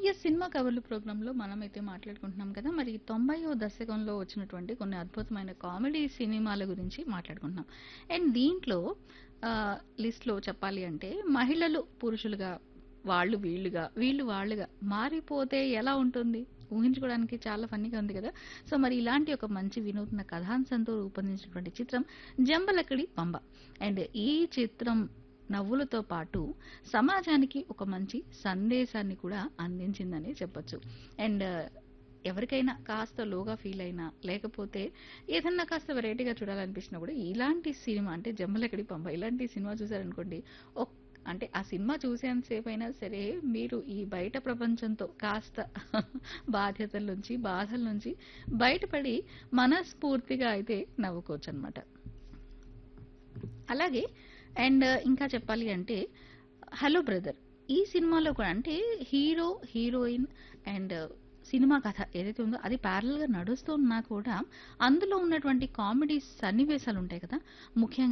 yes cinema కవర్లు ప్రోగ్రాంలో మనమైతే మాట్లాడుకుంటున్నాం కదా మరి తొంభైవ దశకంలో వచ్చినటువంటి కొన్ని అద్భుతమైన కామెడీ సినిమాల గురించి మాట్లాడుకుంటున్నాం అండ్ దీంట్లో ఆ, లిస్ట్లో చెప్పాలి అంటే మహిళలు పురుషులుగా వాళ్ళు వీళ్ళుగా వీళ్ళు వాళ్ళుగా మారిపోతే ఎలా ఉంటుంది ఊహించుకోవడానికి చాలా ఫన్నీగా ఉంది కదా సో మరి ఇలాంటి ఒక మంచి వినూత్న కథాంశంతో రూపొందించినటువంటి చిత్రం జంబలకడి పంబ అండ్ ఈ చిత్రం నవ్వులతో పాటు సమాజానికి ఒక మంచి సందేశాన్ని కూడా అందించిందని చెప్పొచ్చు అండ్ ఎవరికైనా కాస్త లోగా ఫీల్ అయినా లేకపోతే ఏదన్నా కాస్త వెరైటీగా చూడాలనిపించినా కూడా ఇలాంటి సినిమా అంటే జమ్మలకడి పంప ఇలాంటి సినిమా చూసారనుకోండి ఒక్ అంటే ఆ సినిమా చూసేంతసేపు అయినా సరే మీరు ఈ బయట ప్రపంచంతో కాస్త బాధ్యతల నుంచి బాధల నుంచి బయటపడి మనస్ఫూర్తిగా అయితే నవ్వుకోవచ్చు అనమాట అలాగే అండ్ ఇంకా చెప్పాలి అంటే హలో బ్రదర్ ఈ సినిమాలో కూడా అంటే హీరో హీరోయిన్ అండ్ సినిమా కథ ఏదైతే ఉందో అది ప్యారల్ గా నడుస్తూ ఉన్నా కూడా అందులో ఉన్నటువంటి కామెడీ సన్నివేశాలు ఉంటాయి కదా ముఖ్యంగా